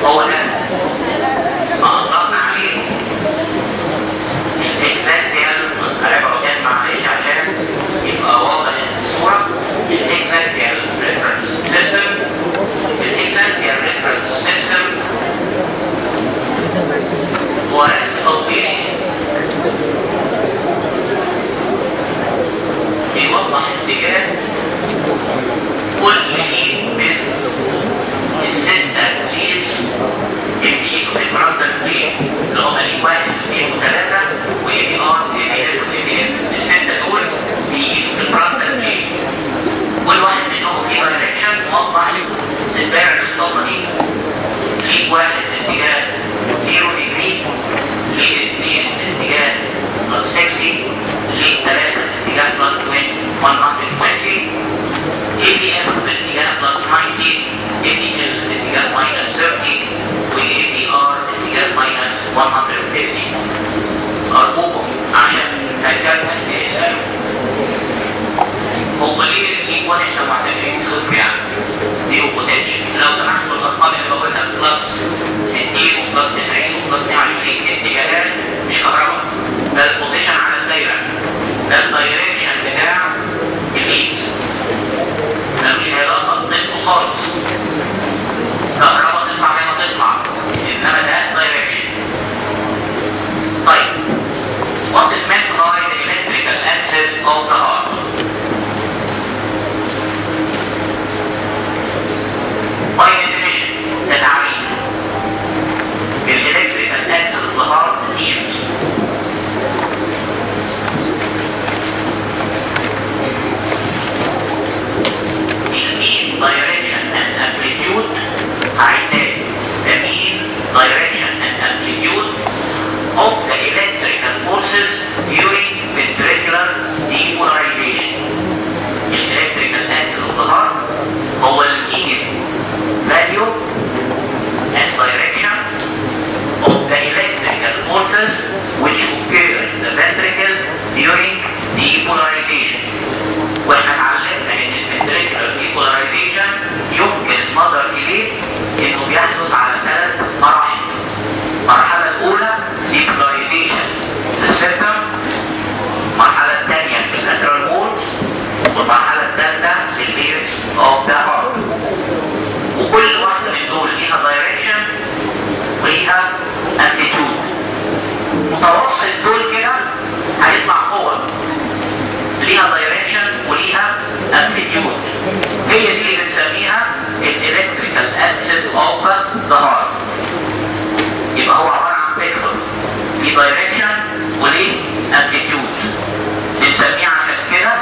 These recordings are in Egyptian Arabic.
هو ده ما أطلقنا عليه الاكزاكتيال العبارة جت معلش عشان يبقى واضح الصورة الاكزاكتيال ريفرنس سيستم الاكزاكتيال ريفرنس سيستم هو رسم تطبيقي بيوضح اتجاه كل ايد من الستة ليدز اللي بيجوا في الفرونتال بليد اللي هم الايد واحد واثنين وثلاثة واي بي ار واي بي ال واي بي ال الستة دول بيجوا في الفرونتال بليد كل واحد منهم فيه دايركشن موضح الدايرة الصوبة دي ليد واحد اتجاه 0 ديجري ليد اثنين اتجاه بلس 60 ليد ثلاثة اتجاه بلس 120 اي بي ام اتجاه بلس 90 اي بي ال اتجاه ماينس 30 واي بي ار اتجاه ماينس 150 ارجوكم عشان هكذا يسالوا هو ليه الايد واحد لو معتبرين صفر يعني دي بوتنشال لو سمحتوا الارقام اللي بقولها بلس 60 وبلس 90 وبلس 120 اتجاهات مش كهرباء ده البوزيشن على الدايره ده الدايركشن بتاع الايد ده مش هيبقى ضده خالص كهرباء تطلع زي ما تطلع انما ده دايركشن طيب what is meant by the electrical axis of the heart by definition التعريف الالكتريكال axis of the heart is the mean direction and amplitude هعيدها the mean direction and amplitude of the electrical forces during ventricular depolarization الالكتريكال axis of the heart هو المين value and direction of the electrical forces which occur in the ventricle during depolarization واحنا اتعلمنا ان الفنتريكولار ديبولاريزيشن يمكن النظر اليه انه بيحدث على ثلاث مراحل المرحله الاولى ديبولاريزيشن في السيستم المرحله الثانيه في اللاترال وول والمرحله الثالثه في البيرس اوف ذا هارت وكل واحده من دول ليها دايركشن وليها امبليتيود متوسط دول كده هيطلع قوه ليها دايركشن وليها امبليتيود هي دي اللي بنسميها الالكتريكال اكسس اوف ذا هارت يبقى هو عباره عن فيكتور ليه دايركشن وليه امبليتيود بنسميه عشان كده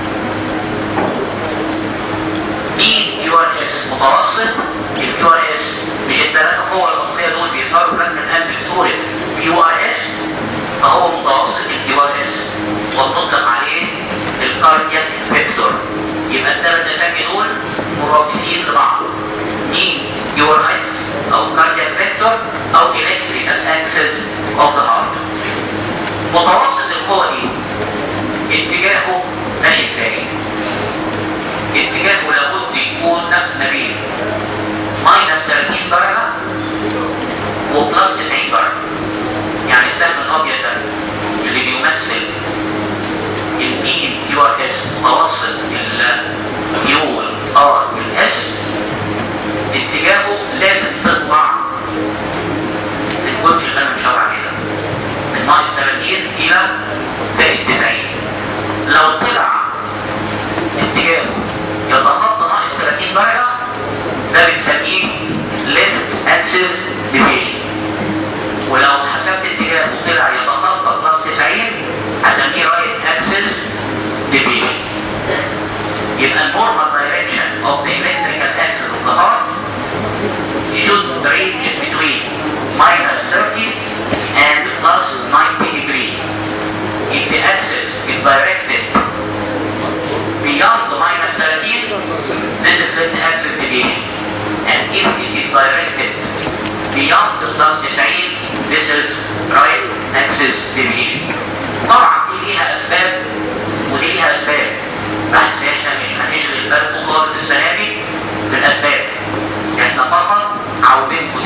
مين كيو ار اس متوسط الكيو ار اس مش الثلاثه قوى الاصليه دول بيظهروا في رسم القلب بصوره كيو ار اس فهو متوسط الكيو ار اس وبنطلق عليه الكاردياك فيكتور يبقى الثلاث اسامي دول مرادفين لبعض مين كيو ار اس او كاردياك فيكتور او الكتريكال اكسس اوف ذا هارت متوسط القوه دي اتجاهه ماشي ازاي؟ اتجاهه لابد يكون ما بين ماينس 30 درجة وبلس 90 درجة يعني السهم الأبيض ده اللي بيمثل المين كيو ار اس متوسط اليو والار والاس اتجاهه لازم تطلع الجزء اللي انا مشاور عليه ده من ناقص 30 الى زائد 90 لو طلع اتجاهه يتخطى ناقص 30 درجة ده بنسميه left axis deviation ولو حسبت اتجاهه طلع يتخطى بلس 90 هسميه right axis deviation يبقى النورمال direction of the electrical axis of the heart should range between minus 30 and plus 90 degree. If the axis is directed beyond the minus 13, this is left axis deviation. And if it is directed beyond the plus 90, this is right axis deviation. طبعا دي ليها اسباب ودي ليها اسباب بس احنا مش هنشغل بالكم خالص السنه دي بالاسباب احنا فقط عاوزينكم تتعلموا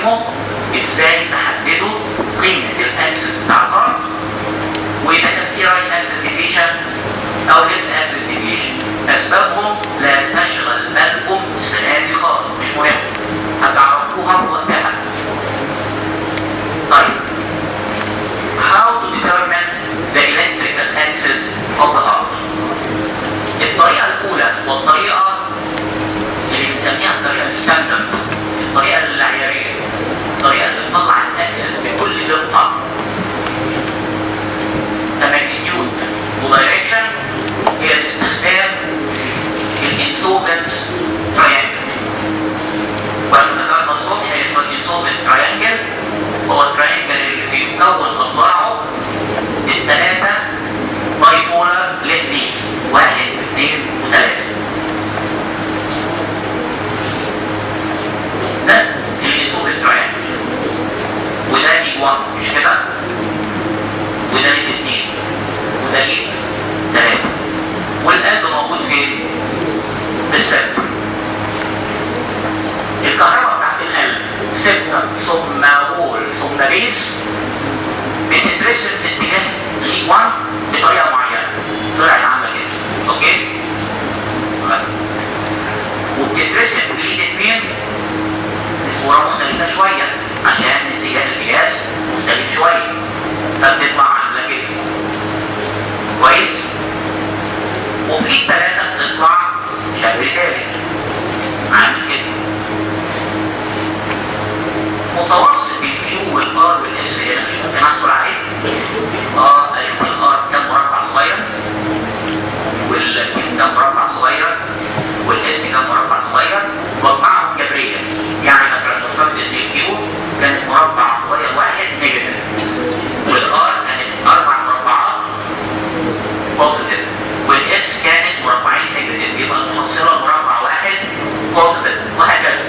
تتعلموا ازاي تحددوا قيمة الانسس بتاع الارض واذا كان في رايت انسس ديفيشن او ليفت انسس ديفيشن اسبابهم لا تشغل بالكم السنة دي خالص مش مهم هتعرفوها وقتها طيب how to determine the electrical axis of the heart الطريقة الأولى والطريقة اللي بنسميها الطريقة الستاندرد الطريقة العيارية الطريقة اللي بتطلع الأكسس بكل دقة كماجنتيود ودايركشن هي باستخدام الانسوفنس تراينجل واحنا ذكرنا الصبح الانسوفنس تراينجل هو التراينجل اللي بيكون اضلاعه الثلاثة بايبولار لينيك واحد واثنين وثلاثة ده الانسوفنس تراينجل وده ليج 1 مش كده؟ وده ليج 2 وده ليج 3 والقلب موجود فين؟ في السنتر الكهرباء بتاعت القلب سبتم ثم وول ثم بيس بتترسم في اتجاه ليج 1 بطريقه معينه طلعت عامله كده اوكي؟ خلاص. وبتترسم في ليج 2 بصوره مختلفه شويه عشان اتجاه القياس مختلف شويه فبتطلع عامله كده كويس؟ وفي ليج 3 بتطلع شكل تاني عامل كده متوسط الكيو والار والاس هنا مش ممكن احصل عليه اه اشوف الار كام مربع صغير والكيو كام مربع صغير والاس كام مربع صغير واجمعهم جبريا يعني مثلا نفترض ان الكيو كانت مربع صغير واحد نيجاتيف والار كانت اربع مربعات بوزيتيف والاس كانت مربعين نيجاتيف يبقى المحصله مربع واحد بوزيتيف وهكذا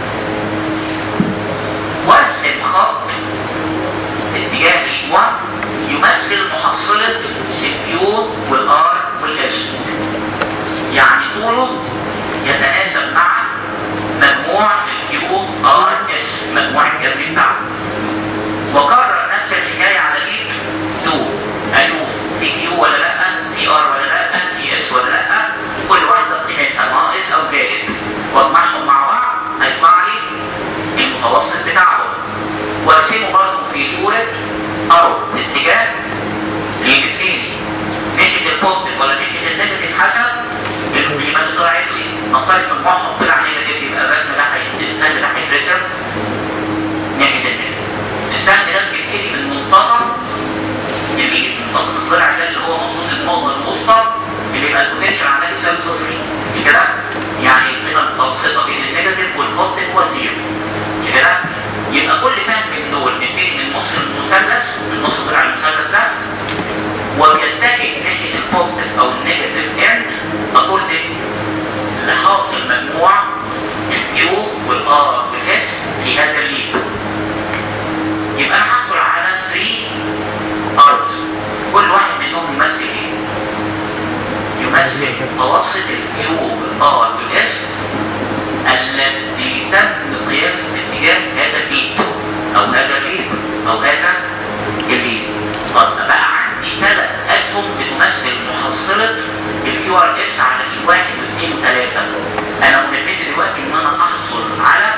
وارسم خط في اتجاه الاي 1 يمثل محصله الكيو والار والاس يعني طوله يتناسب مع مجموع الكيو ار اس مجموع الجبري بتاعه وكرر نفس الحكايه على الايد 2 اشوف في كيو ولا لا في ار ولا لا في اس ولا لا كل واحده قيمتها ناقص او زائد واجمعهم مع بعض هيطلع لي المتوسط بتاعهم وارسمه برضه في صوره ارو اتجاه ليجتين ناحيه البوزيتيف ولا ناحيه النيجاتيف حسب القيمه اللي طلعت لي نفترض مجموعهم طلع نيجاتيف يبقى الرسم ده هي- السهم ده هيترسم ناحيه النيجاتيف السهم ده بيبتدي من منتصف اليمين منتصف الضلع ده اللي هو المفروض النقطه الوسطى اللي يبقى البوتنشال عندها يساوي صفر مش كده؟ يعني القيمه المتوسطه بين النيجاتيف والبوزيتيف هو زيرو مش كده؟ يبقى كل سهم من دول بيبتدي من نص المثلث من نص ضلع المثلث ده وبيتجه ناحيه البوزيتيف او النيجاتيف اند اكوردنج لحاصل مجموع الكيو والار والاس في هذا الليد يبقى انا هحصل على 3 ارز كل واحد منهم يمثل ايه؟ يمثل متوسط الكيو والار والاس الذي تم قياسه في اتجاه هذا الليد او هذا الليد او هذا الليد طب بقى عندي ثلاث اسهم بتمثل محصله الكيو ار اس على الايد واحد واثنين وثلاثه انا مهمتي دلوقتي ان انا احصل على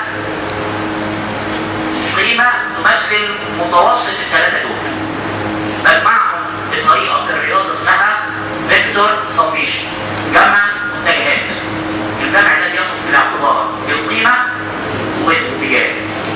قيمه تمثل متوسط الثلاثه دول بجمعهم بطريقه في الرياضه اسمها فيكتور سميشن جمع متجهات الجمع ده بياخد في الاعتبار القيمه والاتجاه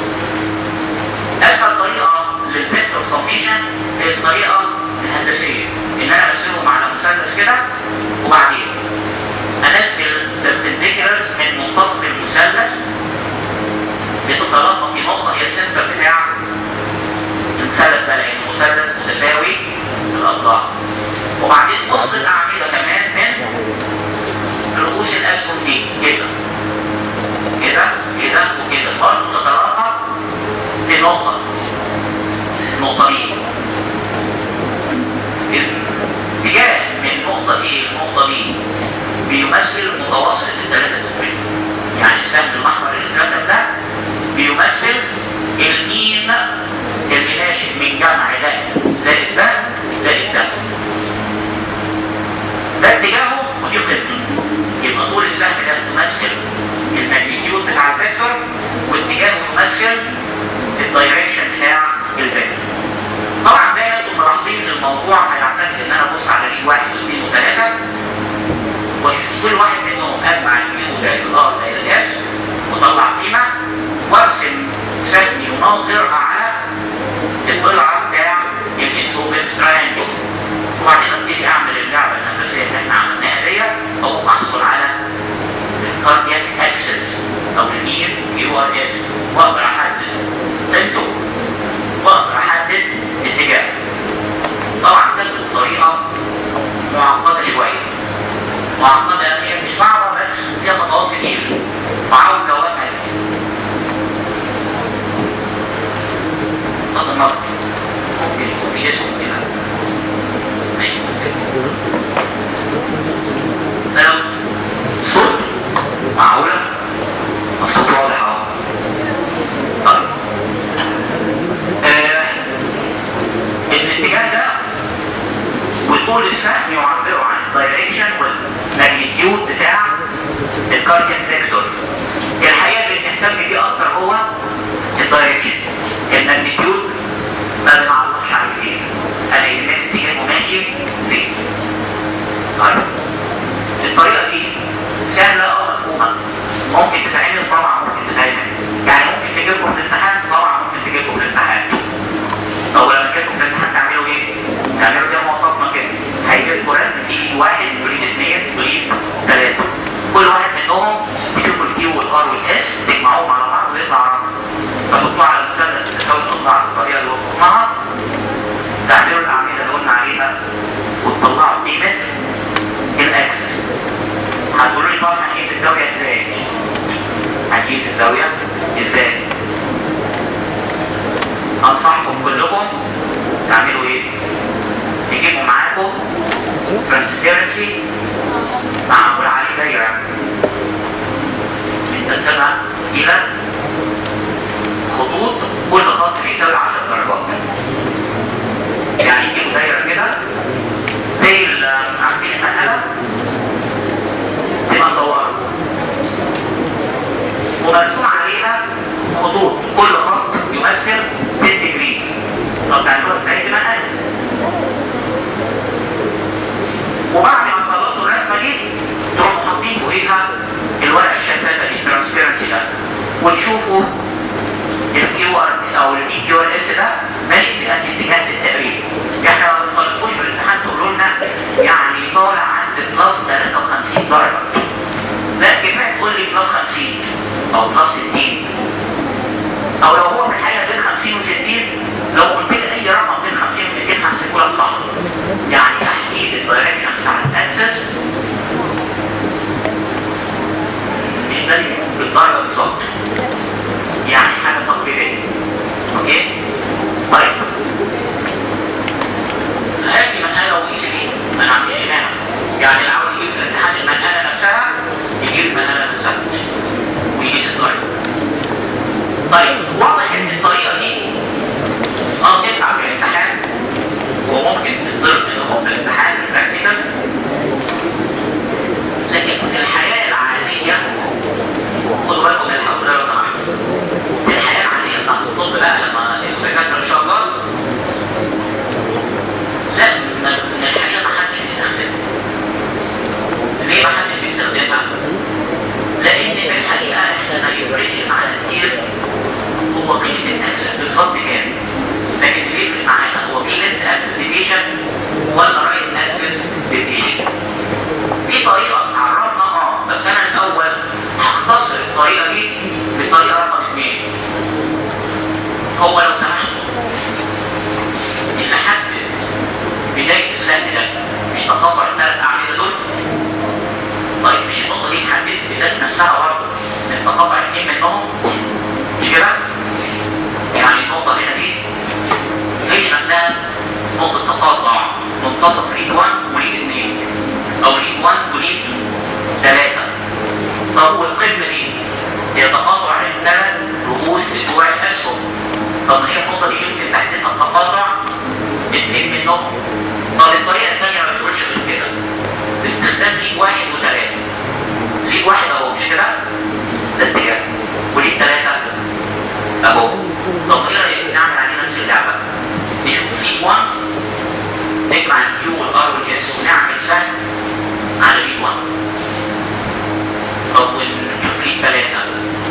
اسهل طريقه للفيكتور سميشن هي الطريقه الهندسيه ان انا ارسمهم على مثلث كده وبعدين انزل perpendiculars من منتصف المثلث بتتلاقى في نقطه هي السنتر بتاع المثلث ده لان المثلث متساوي في الاضلاع وبعدين وسط الاعمده كمان من رؤوس الاسهم دي كده كده كده وكده برضه تتلاقى في نقطه النقطه دي الاتجاه من النقطه دي للنقطه دي بيمثل متوسط الثلاثه دول يعني السهم الاحمر اللي اترسم ده بيمثل المين اللي ناشئ من جمع ده زائد ده زائد ده ده اتجاهه ودي قيمته يبقى طول السهم ده تمثل الماجنتيود بتاع الفيكتور واتجاهه يمثل الدايركشن بتاع الفيكتور طبعا ده انتم ملاحظين الموضوع هيعتمد ان انا ابص على ليد واحد واثنين وثلاثه واشوف كل واحد منهم اجمع الكيو زائد الار زائد الاس وطلع قيمه وارسم سهم يناظر على الضلع بتاع الانسوبنس تراينجل وبعدين ابتدي اعمل اللعبه الهندسيه اللي احنا عملناها ديت او احصل على الكاردياك اكسس او المير كيو ار اس واقدر احدد قيمته واقدر احدد اتجاهه طبعا تبدو بطريقه معقده شويه معقده هي مش صعبه بس فيها خطوات كتير وعاوزه وقت خط النص ممكن يكون في اسم كده لو صوت معقولة الصوت واضح اهو طيب آه، الاتجاه ده وطول السهم يعبروا عن الدايركشن والماجنتيود بتاع الكاردياك فيكتور الحقيقه اللي بنهتم بيه اكتر هو الدايركشن الماجنتيود ما بنعرفش عليه فين انا يهمني اتجاهه ماشي فين طيب الطريقه دي سهله اه مفهومه ممكن تتعمل طبعا ممكن تتعمل يعني ممكن تجيبكم في الامتحان طبعا ممكن تجيبكم في الامتحان او لما تجيبكم في الامتحان تعملوا ايه؟ تعملوا زي ما وصفنا كده هيجي لكم رسم تيجي واحد وليد اثنين وليد ثلاثه كل واحد منهم تشوفوا الكيو والار والاس تجمعوهم على بعض ويطلع رقم تحطوه على المثلث تساوي تطلع بالطريقه اللي وصفناها تعملوا الاعمده اللي قلنا عليها وتطلعوا قيمه الاكسس هتقولوا لي طب هنقيس الزاويه ازاي؟ هنقيس الزاويه ازاي؟ انصحكم كلكم تعملوا ايه؟ تجيبوا معاكم ترانسبيرنسي معمول عليه دايره بنقسمها الى خطوط كل خط بيساوي 10 درجات يعني يجيبوا دايره كده زي ال- عارفين المنقله تبقى مدوره ومرسوم عليها خطوط كل خط يمثل 10 ديجريز طب تعملوها ازاي دي منقله وبعد ما تخلصوا الرسمه دي تروحوا حاطين فوقيها الورقه الشفافه دي الترانسبيرنسي ده وتشوفوا الكيو ار او الاي كيو ار اس ده ماشي في انهي اتجاه للتقريب احنا ما بنطلبوش في الامتحان تقولوا لنا يعني طالع عند بلس 53 درجه لا كفايه تقول لي بلس 50 او بلس 60 او لو هو في الحقيقه بين 50 و60 لو قلت لي اي رقم بين 50 و60 همسكه لك صح يعني تحديد الدايركشن بتاع الاكسس مش ده اللي يكون بالدرجه بالظبط يعني حاجه تقريبيه اوكي طيب هذه مساله وقيس دي ما نعملش منها يعني اللي عاوز يجيب في الامتحان المساله نفسها يجيب المساله نفسها ويقيس الدرجه طيب واضح ان الطريقه دي اه تنفع في الامتحان وممكن تضرب منهم في الامتحان براكتيكال لكن في الحياه العاديه خدوا بالكم من الحمد لله لو سمحتوا في الحياه العاديه بتاعت الطب بقى لما الدكاتره ان شاء الله لا من من الحقيقه ما حدش بيستخدمها ليه ما حدش بيستخدمها؟ لان في الحقيقه احنا ما يفرقش معانا كتير هو قيمه الاكسس بالظبط كام لكن اللي يفرق معانا هو في ليست اكسس ديفيشن ولا رايت اكسس ديفيشن في طريقه تعرفنا اه بس انا الاول هختصر الطريقه دي بطريقه رقم اثنين هو لو سمحتوا اللي حدد بدايه السهم ده مش تطور الثلاث اعمده دول طيب مش النقطه دي اتحددت بدايه نفسها برضه ان تطور اثنين منهم مش كده؟ يعني النقطه هنا دي هي نفسها نقطه تقاطع منتصف ليد 1 وليد 2 او ليد 1 وليد 3 طب والقمه دي هي تقاطع الثلاث رؤوس بتوع الاسهم طب ما هي النقطه دي يمكن تحديدها تقاطع اثنين منهم طب الطريقه الثانيه ما بتقولش غير كده استخدام ليج واحد وثلاثه ليج واحد اهو مش كده ده اتجاه وليج ثلاثه اهو طب ايه رايك نعمل عليه نفس اللعبه نشوف ليج 1 نجمع الكيو والار والاس ونعمل سهم على ليج 1 طب ونشوف ليج ثلاثه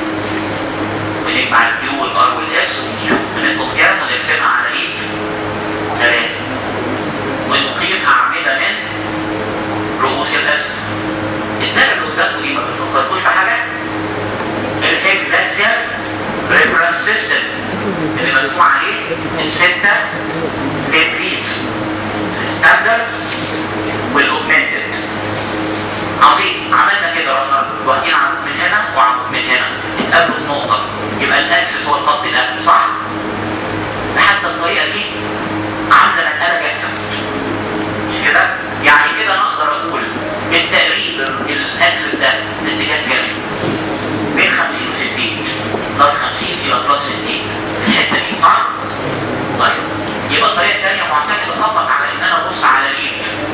ونجمع الكيو والار والاس ونشوف بنطلب كام ونرسمها على ليج ثلاثه ونقيم اعمده من رؤوس الاسد الداله اللي قدامكم دي ما بتفكركوش في حاجه الاكزاكزيال ريفرنس سيستم اللي مجموع عليه السته تكنيكس الستاندرد والاوجمنتد عظيم عملنا كده رحنا واخدين عمود من هنا وعمود من هنا اتقابلوا في نقطه يبقى الاكسس هو الخط ده صح؟ حتى الطريقه دي عامله مساله جاهزه مش كده؟ يعني كده انا اقدر اقول بالتقريب الاكسس ده في اتجاه كام؟ بين 50 و 60 بلس 50 الى بلس 60 في الحته دي صح؟ طيب يبقى الطريقه الثانيه معتمده فقط على ان انا ابص على ليد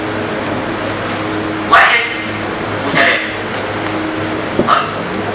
واحد وثلاثه طيب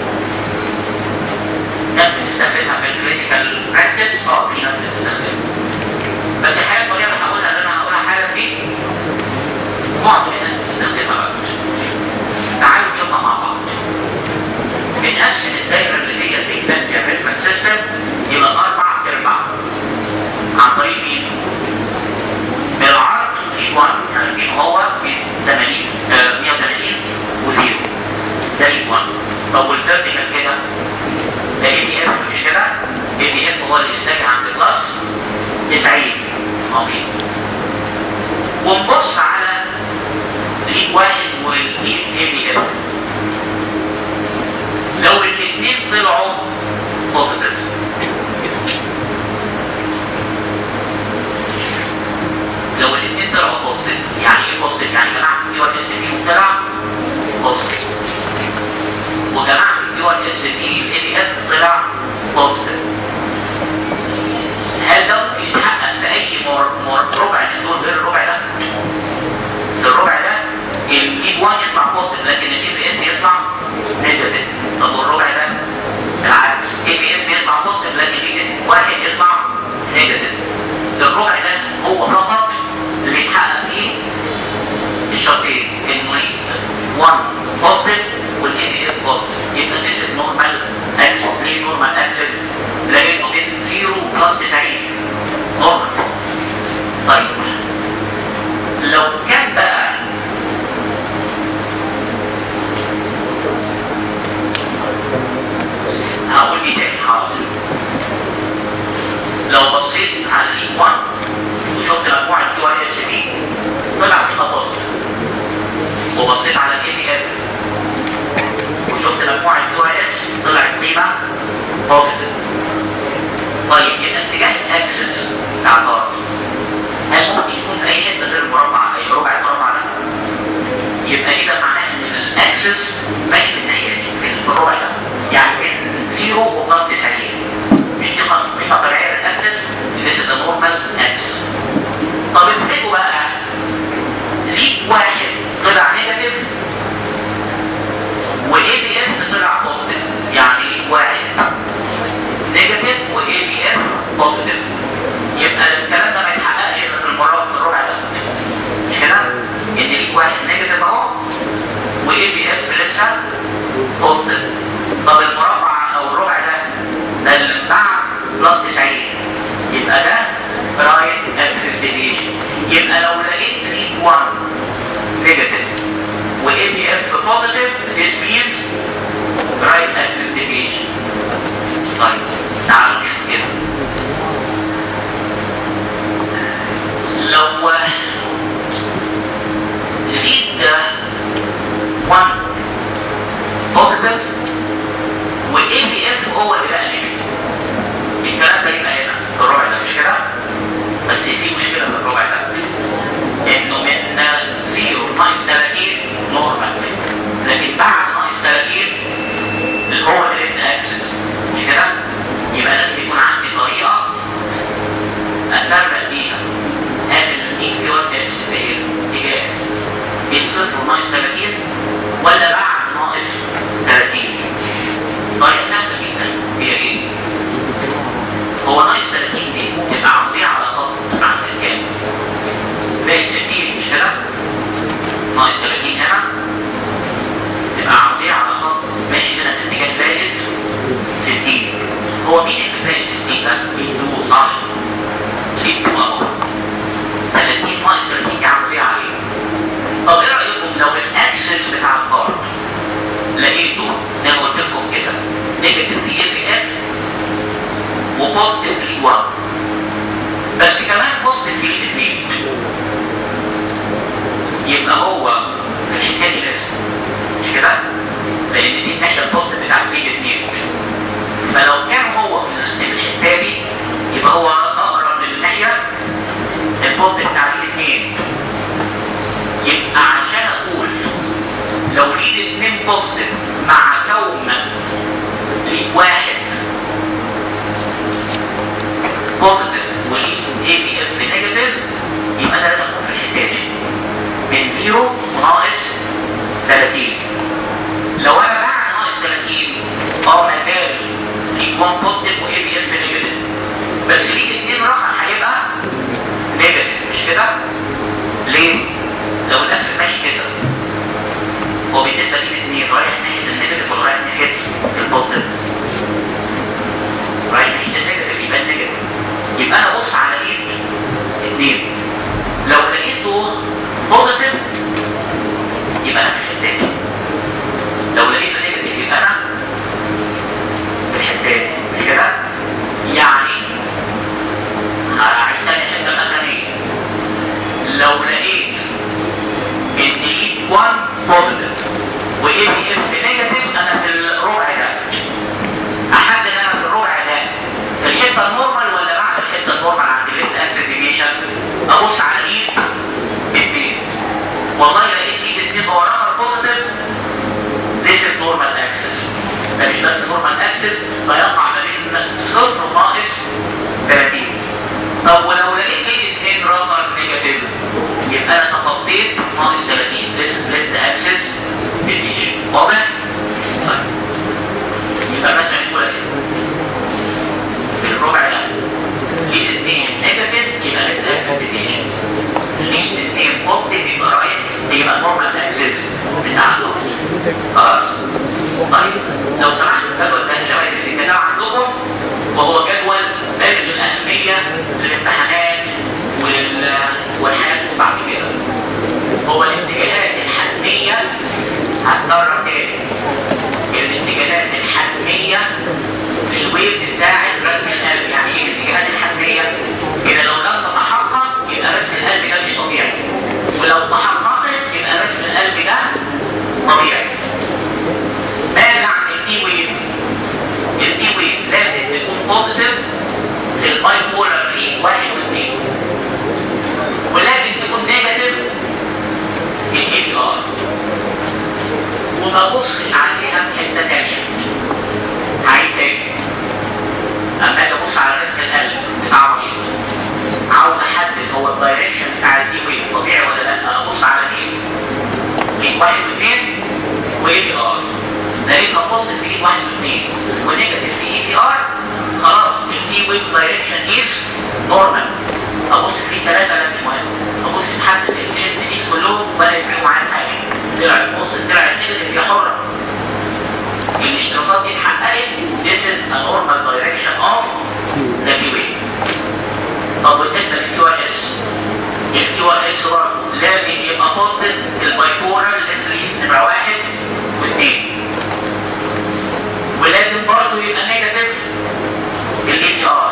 ناس بتستخدمها في الكلينيكال براكتس اه في ناس بتستخدمها بس الحقيقه الطريقه اللي هقولها اللي انا هقولها حالا دي معظم الناس بتستخدمها بس تعالوا نشوفها مع بعض بنقسم الدايره اللي هي الاكزاكتيف ريفرنس سيستم الى اربع ارباع عن طريق مين؟ بالعرض ليد 1 يعني مين هو؟ 80 آه 180 وزيرو ده ليد 1 طب والفيرتيكال كده ده اي بي اف مش كده؟ اي بي اف هو اللي يتجه عند كلاس 90 عظيم ونبص على ليد واحد والليد اي بي اف لو الاثنين طلعوا بوزيتيف لو الاثنين طلعوا بوزيتيف يعني ايه بوزيتيف؟ يعني جماعه الكيو ار اس بي وطلع بوزيتيف وجماعه الكيو ار اس بي الاي بي اف طلع بوزيتيف هل ده ممكن يتحقق في اي مر... مر... ربع من دول غير الربع ده؟ في الربع ده الايد 1 يطلع بوزيتيف لكن الاي بي اف يطلع نيجاتيف طب والربع ده بالعكس اي بي اف يطلع بوزيتيف لكن الايد واحد يطلع نيجاتيف الربع ده هو فقط اللي يتحقق فيه الشرطين انه 1 بوزيتيف والاي بي اف بوزيتيف يبقى this is normal axis ليه normal axis لانه من 0 بلس 90 نورمال طيب لو كان بقى هقول دي تاني حاضر لو بصيت على الاي 1 وشفت مجموعه كيو ار اس بي طلع في بوزيتيف وبصيت على الاي بي اف وشفت مجموعه كيو ار اس طلعت قيمه بوزيتيف طيب يبقى اتجاه الاكسس بتاع الارض هل ممكن يكون في اي حته غير المربع اي ربع المربع ده؟ يبقى كده معناه ان الاكسس ماشي في الناحيه دي في الربع ده يعني بين 0 وبلس 90 مش دي قيمه طبيعيه للاكسس this is the normal axis طب افرضوا بقى ليك واحد طلع نيجاتيف واي بي اف طلع بوزيتيف يعني ليك واحد نيجاتيف واي بي اف بوزيتيف يبقى الكلام ده ما يتحققش الا في المره في الربع ده مش كده؟ ان ليك واحد نيجاتيف اهو واي بي اف لسه بوزيتيف طب المربع او الربع ده ده اللي بعد بلس 90 يبقى ده رايت اكسس ديفيشن يبقى لو لقيت ليك 1 نيجاتيف واي بي اف بوزيتيف this means right axis deviation طيب تعالوا نشوف كده لو لقيت ده 1 بوزيتيف والاي بي اف هو اللي بقى نيجاتيف الكلام ده يبقى هنا في الربع ده مش كده؟ بس في مشكله في الربع ده انه من 0 ناقص 30 نورمال لكن بعد ناقص 30 اللي هو الليفت اكسس مش كده؟ يبقى لازم يكون عندي طريقه ليد 1 بس كمان بوزيتيف في ليد 2 يبقى هو في الحته دي لسه مش كده؟ لان دي الناحيه البوزيتيف بتاعت ليد 2 فلو كان هو في الحته دي يبقى هو اقرب للناحيه البوزيتيف بتاع ليد 2 يبقى عشان اقول لو ليد 2 بوزيتيف مع كون ليد واحد بوزيتيف وليد اي بي اف نيجاتيف يبقى انا لازم اكون في الحته دي من 0 وناقص 30 لو انا بعد ناقص 30 اه ما زال ليد 1 بوزيتيف واي بي اف نيجاتيف بس ليد 2 رقم هيبقى نيجاتيف مش كده؟ ليه؟ لو الاسم ماشي كده هو بالنسبه لي الاثنين رايح ناحيه النيجاتيف ولا رايح ناحيه البوزيتيف؟ رايح ناحيه النيجاتيف يبقى النيجاتيف يبقى انا ابص على ليد اثنين لو لقيته بوزيتيف يبقى انا في الحته دي لو لقيته نيجاتيف يبقى انا في الحته دي مش كده؟ يعني هعيد تاني الحته الاخرانيه لو لقيت ان ليد 1 بوزيتيف واي بي اف نيجاتيف انا في الربع ده احدد انا في الربع ده في الحته النورمال ولا بعد الحته النورمال عند الليفت اكسس ديفيشن ابص على ليد 2 والله لقيت ليد 2 هو رقم بوزيتيف this is normal axis ده مش بس normal axis ده يقع ما بين صفر وناقص 30 طب ولو لقيت ليد 2 رقم نيجاتيف يبقى انا تخطيت ناقص 30 this is left axis deviation واضح؟ طيب يبقى مثلا نقول ايه؟ في الربع ده ليد 2 نيجاتيف يبقى left axis deviation ليد 2 بوزيتيف يبقى رايت يبقى normal axis بتاعته خلاص؟ طيب لو سمحت الجدول ده الجوائز اللي كده عندكم وهو جدول بالغ الأهمية للامتحانات ولل... والحاجات بعد كده هو الاتجاهات الحتمية هتكرر تاني الاتجاهات الحتمية للويف بتاع رسم القلب يعني ايه الاتجاهات الحتمية؟ إذا لو لم تتحقق يبقى رسم القلب ده مش طبيعي ولو تحققت يبقى رسم القلب ده طبيعي ماذا عن الدي ويف؟ الدي ويف لازم تكون بوزيتيف في الباي بولار ريت واحد واثنين ولازم تكون نيجاتيف في الاي بي ار وما ابصش عليها في حته ثانيه هعيد تاني اما اجي ابص على رسم القلب بتاع الرئيس عاوز احدد هو الدايركشن بتاع الدي ويف طبيعي ولا لا ابص على ايه؟ ريت واحد واثنين واي بي ار لقيتها بوزيتيف في ريت واحد واثنين ونيجاتيف في اي بي ار خلاص الدي ويف دايركشن از نورمال ابص في ثلاثه لا مش مهم ابص لحد الشيست ديس كلهم ولا يفرقوا معايا في حاجه طلع بص طلع النيجاتيف هي حره الاشتراطات دي اتحققت this is a normal direction of the wave طب بالنسبه للكيو ار اس الكيو ار اس برضه لازم يبقى بوزيتيف البايبولار للريز نمره واحد واثنين ولازم برضه يبقى نيجاتيف الاي بي ار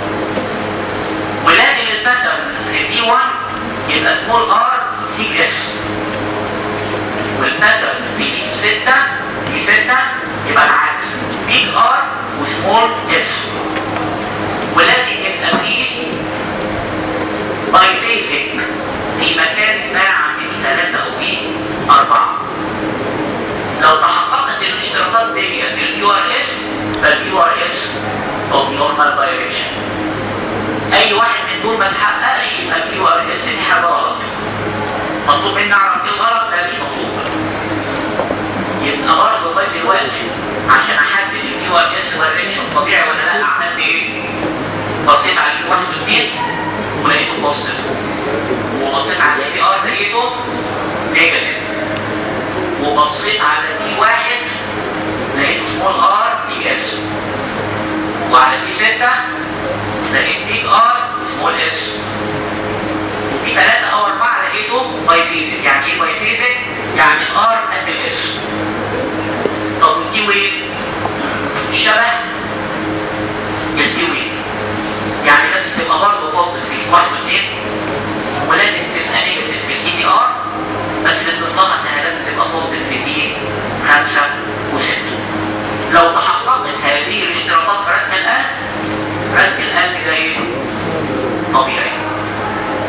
ولازم الباترن في دي 1 يبقى سمول ار تي اس والباترن في دي 6 دي 6 يبقى العكس بيج ار وسمول اس ولازم يبقى فيه باي فيزيك في مكان ما عند بي 3 او بي 4 لو تحققت الاشتراطات دي في الكيو ار اس فالكيو ار اس اوف نورمال دايركشن اي واحد من دول ما تحققش يبقى الكيو ار اس دي حاجه غلط مطلوب مني اعرف ايه الغلط لا مش مطلوب يبقى برضه لغايه دلوقتي عشان احدد الكيو ار اس دايركشن طبيعي ولا لا عملت ايه؟ بصيت على الكيو واحد واثنين ولقيته بوزيتيف وبصيت على الاي بي ار لقيته نيجاتيف وبصيت على دي واحد لقيت سمول ار دي اس وعلى دي 6 لقيت بيج ار سمول اس وفي 3 او 4 لقيته باي فيزيك يعني ايه باي فيزيك؟ يعني الار قد الاس طب دي ويف شبه الدي ويف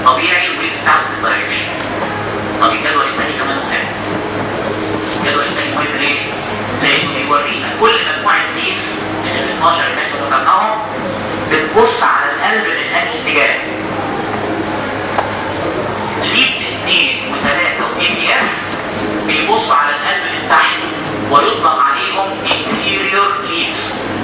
طبيعي الويف بتاعته في الدايركشن طب الجدول الثاني كمان مهم الجدول الثاني مهم ليه؟ لانه بيورينا كل مجموعه ليفز من ال 12 اللي احنا ذكرناهم بتبص على القلب من انهي اتجاه ليد اثنين وثلاثة واي بي اف بيبصوا على القلب من تحت ويطلق عليهم inferior leads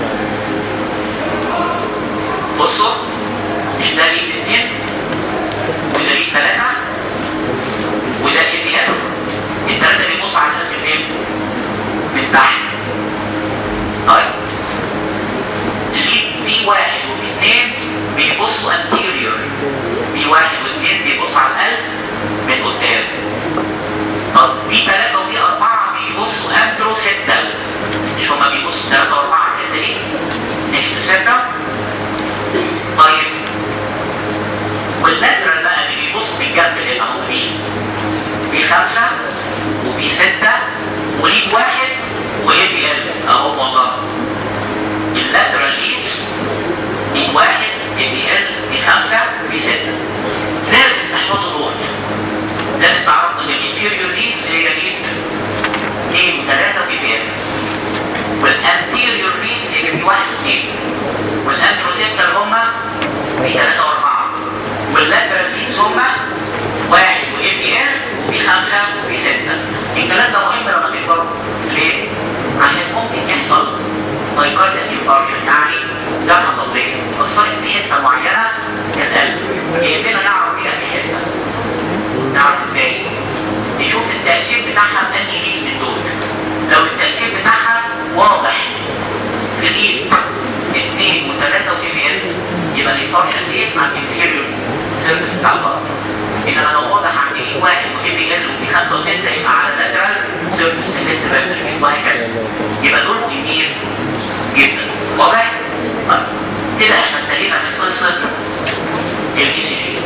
بصوا مش ده ليد اثنين وده ليد ثلاثة وده اي بي اف الثلاثة بيبصوا على القلب فين؟ من تحت طيب الليد بي واحد واثنين بيبصوا anterior بي واحد واثنين بيبصوا على القلب من قدام طب بي ثلاثة وبي أربعة بيبصوا أنتروسيتال مش هما بيبصوا ثلاثة وأربعة على الحتة دي ناحية الستة طيب واللاترال بقى اللي بيبصوا في الجنب هنا هو مين؟ بي خمسة وبي ستة وليد واحد وإيه بي ال أهو والله اللاترال ليدز بي واحد بي بي ال بي خمسة بي ستة لازم تحفظوا دول لازم تعرفوا ان الانتيريور ليدز هي ليد 2 و3 بي بي ال والانتيريور ليدز هي بي 1 و2 والانتروسيبتال هم بي 3 و4 واللاترال ليدز هم 1 واي بي ال وبي 5 وبي 6 الكلام ده مهم لما تكبروا ليه؟ عشان ممكن يحصل تايكارديا انفاركشن يعني جرحى صدريه اثرت في حته معينه من القلب يهمنا نعرف فيها في حته نعرف ازاي نشوف التاثير بتاعها في انهي ليد من دول لو التاثير بتاعها واضح في ليد اثنين وثلاثه وسي بي اس يبقى الانفاركشن دي عند الانفيريور سيرفيس بتاع الضغط انما لو واضح عند ليد واحد وسي بي ال وفي خمسه وسته يبقى على اللاترال سيرفيس الليست وهكذا يبقى دول كتير جدا واضح؟ طيب كده احنا انتهينا في قصه الاي سي جي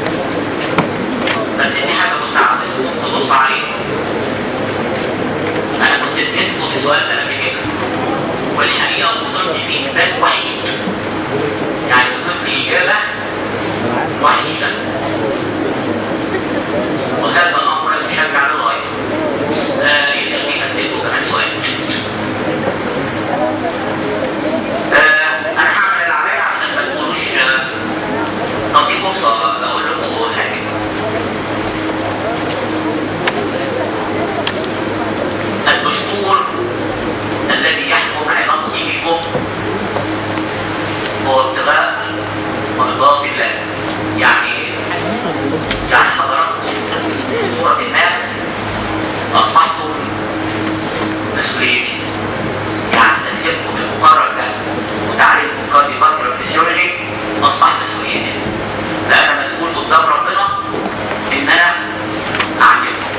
بس دي حاجه كنت عاوز تبص عليها انا كنت اديتكم بسؤال ده قبل كده والحقيقه وصلت فيه مثال وحيد يعني وصلت اجابه وحيده وهذا الامر المشجع للغايه آه يخليني اديتكم كمان سؤال آه انا هعمل اللي عليا عشان ما تقولوش آه، طب دي فرصه اقول لكم حاجه الدستور الذي يحكم علاقتي بكم هو ابتغاء مرضات الله يعني يعني حضراتكم بصورة ما أصبحتم مسؤوليتي يعني تدريبكم المقرر ده وتعريفكم كارديو فيسيولوجي أصبح مسؤوليتي فأنا مسؤول قدام ربنا إن أنا أعلمكم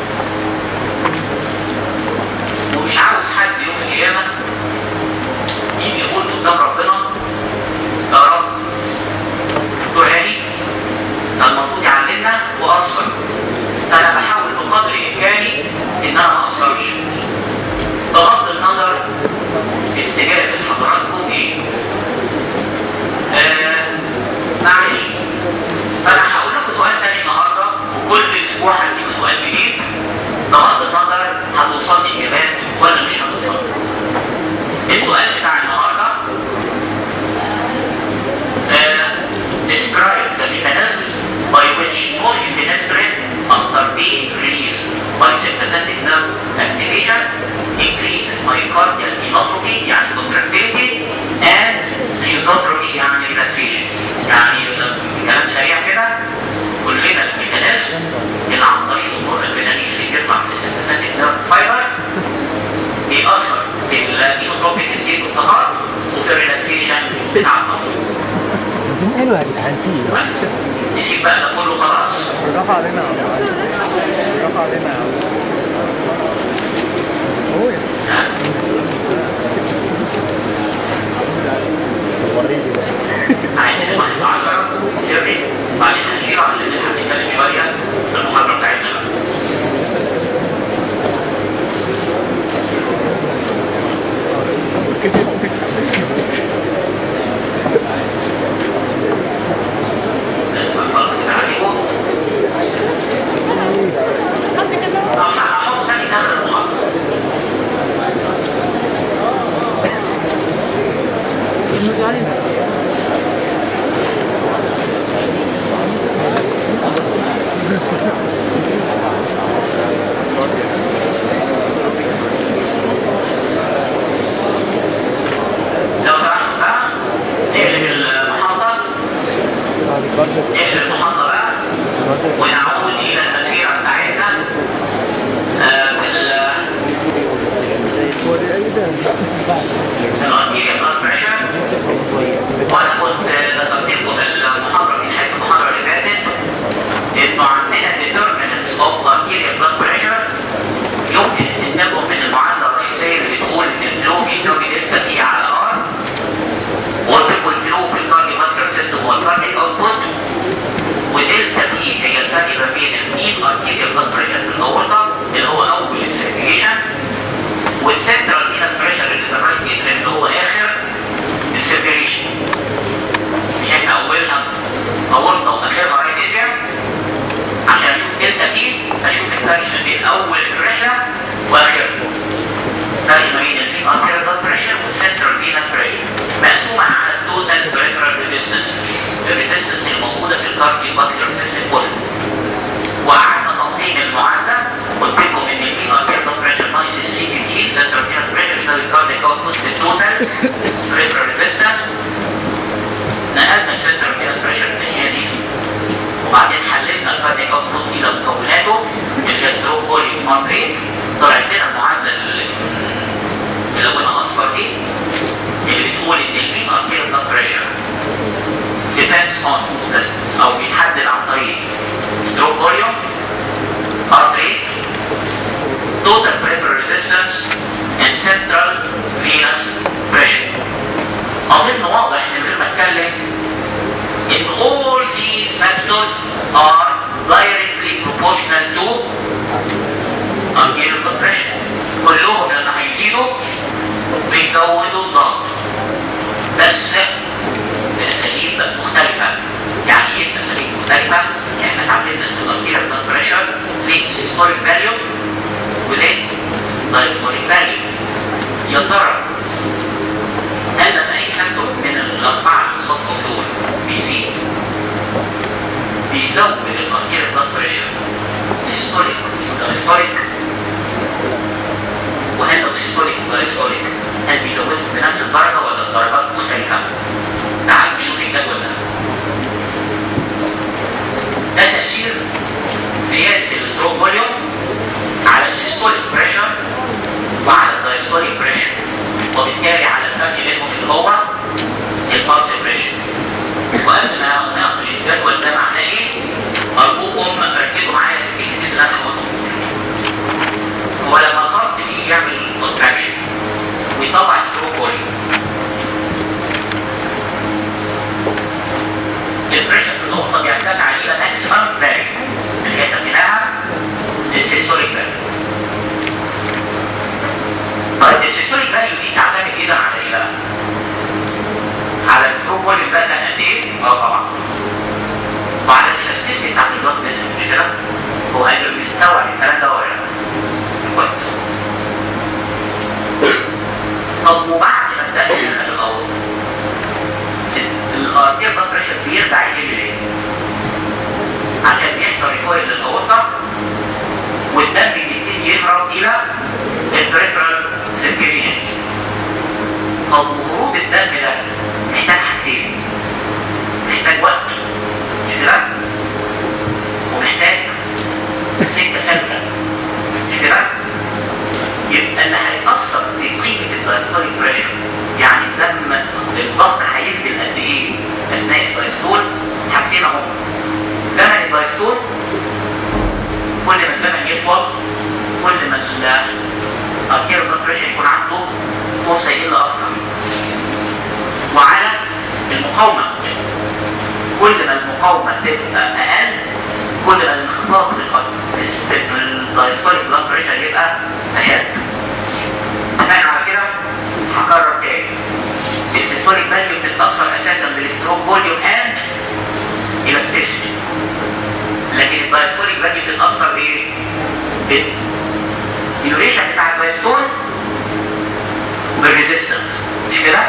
ومش عاوز حد يوم القيامة يجي يقول قدام ربنا يا رب دكتور هاني ده المفروض يعلمنا وأثر أنا بحاول بقدر إمكاني إن أنا ما أثرش بغض النظر استجابة حضراتكم إيه آه معلش فأنا هقول لكم سؤال تاني النهاردة وكل أسبوع هديكم سؤال جديد بغض النظر هتوصل لي إجابات ولا مش هتوصل السؤال بتاع النهارده uh, describe the mechanism by which norepinephrine after being released by sympathetic nerve activation increases myocardial inotropy يعني contractility and resotropy يعني relaxation يعني كلام سريع كده كلنا الميكانيزم اللي عن طريق النور البدني اللي بيطلع من السيمباثيك نيرف فايبر بيأثر في الانوتروبيك ستيت اوف ذا هارت وفي الريلاكسيشن بتاع الضغط حلوة يا جدعان فيه نسيب بقى ده كله خلاص بالراحة علينا يا عم بالراحة علينا يا عم هو ها؟ وريني بقى عايزين واحد عشرة سري بعدين هنشيله عشان هنتكلم شوية في المحاضرة بتاعتنا بقى لازم نخلص كده عليكم نقل المحطة بقى ونعود إلى المسيرة بتاعتنا آه، في ال- في الأرتيريا بلاد بريشر وأنا كنت ذكرت لكم المحاضرة في نهاية المحاضرة اللي فاتت إنه عندنا determinants of arterial blood pressure يمكن استنتاجهم من المعادلة الرئيسية اللي بتقول إن الفلو بيساوي دلتا تي على ار قلت لكم الفلو في الكارديو فاسكولار سيستم هو الكارديك اوتبوت ودلتا تي هي الفرق ما بين المين ارتيريال بلاد بريشر في الاورطه اللي هو اول السيركيشن والسنترال فينس بريشر اللي في الرايت اتريم اللي هو اخر السيركيشن مش احنا اولها اورطه واخرها رايت اتريم عشان اشوف دلتا تي اشوف الفرق ما بين اول الرحله واخرها فرق ما بين المين ارتيريال بلاد بريشر والسنترال فينس بريشر مقسومه على التوتال بريفرال ريزيستنس الريزيستنس الموجوده في الكارديو فاسكولار سيستم كله وقعدنا تنظيم المعادله قلت لكم ان المين ارتيريال بلاد بريشر ناقص السي ام جي سنترال فينس بريشر يساوي الكارديك اوتبوت في التوتال بريفرال ريزيستنس نقلنا السنترال فينس بريشر الثانيه دي وبعدين حللنا الكارديك اوتبوت الى مكوناته اللي هي ستروك فوليوم ار ريت طلعت لنا المعادله اللي اللي لونها اصفر دي اللي بتقول ان المين ارتيريال بلاد بريشر depends on the- او بيتحدد عن طريق ستروك فوليوم ار ريت total peripheral resistance and central venous pressure اظن واضح من غير ما اتكلم ان all these factors are directly proportional to arterial blood pressure كلهم لما هيزيدوا بيزودوا الضغط بس باساليب مختلفه يعني ايه باساليب مختلفه؟ يعني احنا اتعلمنا ان الارتيريال بلاد بريشر ليه سيستوليك فاليو وليه دايستوليك فاليو يا ترى هل لما اي فاكتور من الاربعه اللي صفوا دول بيزيد بيزود الارتيريال بلاد بريشر سيستوليك دايستوليك وهل لو سيستوليك ودايستوليك هل بيزودهم بنفس الدرجه ولا الدرجات مختلفه؟ تعالوا نشوف الجدول ده. ده تأثير زيادة الستروك فوليوم على السيستوليك بريشر وعلى الدايستوليك بريشر وبالتالي على الفرق بينهم اللي هو البالس بريشر. وقبل ما نناقش الجدول ده معناه ايه؟ أرجوكم ركزوا معايا في الكلمتين اللي أنا هقولهم. هو لما الضغط بيجي يعمل كونتراكشن ويطلع ستروك فوليوم البريشر في النقطة بيرتفع إلى ماكسيمم فاليو اللي هي سميناها السيستوليك فاليو. طيب السيستوليك فاليو دي تعتمد إذا على إيه بقى؟ على الستروك فوليوم ده كان قد إيه؟ أه طبعا. وعلى الإلاستيستي بتاعت البلاد فيسل مش كده؟ هو قادر يستوعب الكلام ده ولا لا؟ كويس. طب وبعد ما ابتدى يدخل الأول الارتير بلاد بريشر بيرجع يقل ليه؟ عشان بيحصل ريكويل للاورطه والدم بيبتدي يهرب الى البريفرال سيركيليشن طب خروج الدم ده محتاج حاجتين محتاج وقت مش كده؟ ومحتاج سكه ثابته مش كده؟ يبقى اللي هيأثر في قيمة الدايستوليك بريشر يعني الدم الضغط هينزل قد ايه اثناء الدايستول حاجتين اهو زمن الدايستول كل ما الزمن يطول كل ما الارتيريال بلاد بريشر يكون عنده فرصة يقل اكتر وعلى المقاومة كل ما المقاومة تبقى اقل كل ما الانخفاض في الدايستوليك بلاد بريشر يبقى اشد اتفقنا على كده هكرر تاني السيستوليك فاليو بتتاثر اساسا بالستروك فوليوم اند الاستيشن لكن الدايستوليك فاليو بتتاثر بايه؟ بالديوريشن بتاع الدايستول وبالريزيستنس مش كده؟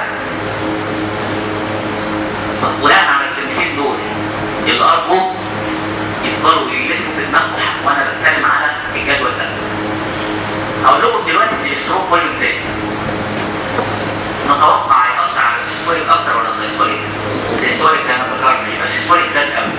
طب بناء على الكلمتين دول اللي ارجو يفضلوا يلفوا في دماغهم وانا بتكلم على الجدول ده هقول لكم دلوقتي ان الستروك فوليوم زاد نتوقع هيأثر على السيستوليك اكتر ولا الدايستوليك؟ الدايستوليك ده انا ذكرت يبقى السيستوليك زاد قوي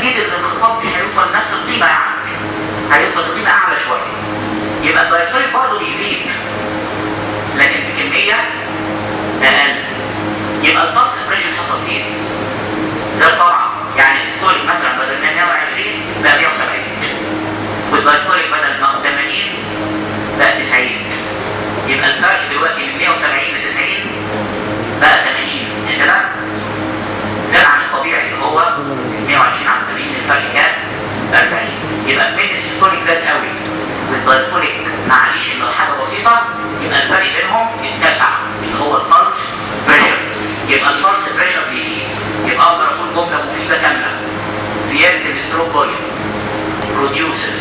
اكيد الانخفاض مش هيوصل لنفس القيمه يعني هيوصل لقيمه اعلى شويه يبقى الدايستوليك برضه بيزيد لكن بكميه اقل يبقى البلس بريشر حصل ايه؟ ده طبعا يعني السيستوليك مثلا بدل 120 بقى 170 والدايستوليك بدل ما هو 80 بقى 90 يبقى الفرق دلوقتي من 170 ل 90 بقى 80 مش كده؟ ده عن الطبيعي اللي هو 120 على 80 الفرق كام؟ 40 يبقى من السيستوليك زاد قوي والدايستوليك معلش انه حاجه بسيطه يبقى الفرق بينهم اتسع اللي هو البلس بريشر يبقى البلس بريشر بيزيد يبقى اقدر اقول جمله مفيده كامله زياده الستروك فوليوم produces